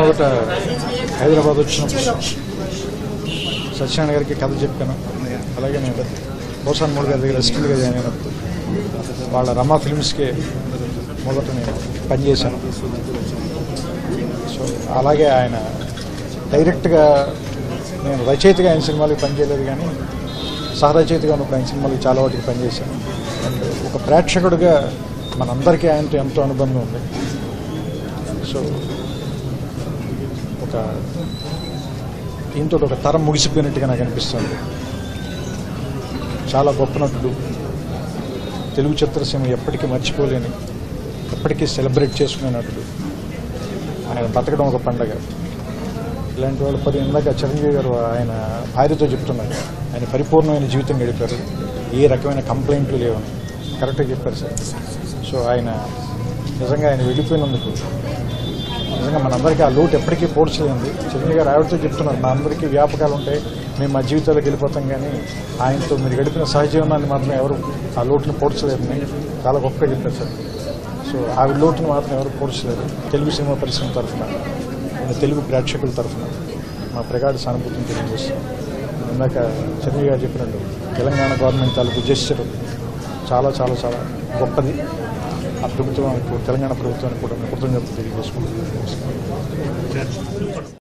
మొట్టమొదట హైదరాబాద్ వచ్చినప్పుడు సత్యనారాయణ గారికి కథ చెప్పాను అలాగే నేను పోసాన్ మూడు గారి దగ్గర అసిస్టెంట్గా జాయిన్ అయినప్పుడు వాళ్ళ రమా ఫిల్మ్స్కి మొదట నేను పనిచేశాను సో అలాగే ఆయన డైరెక్ట్గా నేను రచయితగా ఆయన సినిమాలకి పనిచేయలేదు కానీ సహరచయితగా ఉన్నప్పుడు ఆయన సినిమాలకి చాలా వాటికి పనిచేశాను అండ్ ఒక ప్రేక్షకుడిగా మనందరికీ ఆయనతో ఎంతో అనుబంధం ఉంది సో ఒక దీంతో ఒక తరం ముగిసిపోయినట్టుగా నాకు అనిపిస్తుంది చాలా గొప్ప నటుడు తెలుగు చిత్రసీమ ఎప్పటికీ మర్చిపోలేని ఎప్పటికీ సెలబ్రేట్ చేసుకునే నటుడు ఆయన బతకడం ఒక పండగ ఇలాంటి వాళ్ళు పది ఇందాక చిరంజీవి గారు ఆయన భార్యతో చెప్తున్నారు ఆయన పరిపూర్ణమైన జీవితం గడిపారు ఏ రకమైన కంప్లైంట్లు లేవని కరెక్ట్గా చెప్పారు సార్ సో ఆయన నిజంగా ఆయన వెళ్ళిపోయినందుకు నిజంగా మనందరికీ ఆ లోటు ఎప్పటికీ పోడ్చలేంది చిరంజీవి గారు ఆవిడతో చెప్తున్నారు మా అందరికీ వ్యాపకాలు ఉంటాయి మేము మా జీవితాలకు వెళ్ళిపోతాం కానీ ఆయనతో మీరు గడిపిన సహజీవనాన్ని మాత్రం ఎవరు ఆ లోటుని పోడ్చలేదని చాలా గొప్పగా చెప్పారు సార్ సో ఆవిడ లోటుని మాత్రం ఎవరు పోడ్చలేరు తెలుగు సినిమా పరిశ్రమ తరఫున మన తెలుగు ప్రేక్షకుల తరఫున మా ప్రగాఢ సానుభూతిని తెలియజేస్తాం ఇందాక చిరంజీవి గారు చెప్పినట్టు తెలంగాణ గవర్నమెంట్ తాలూకు జెస్చర్ చాలా చాలా చాలా గొప్పది ఆ ప్రభుత్వం తెలంగాణ ప్రభుత్వానికి కూడా కృతజ్ఞతలు తెలియజేసుకుంటున్నాను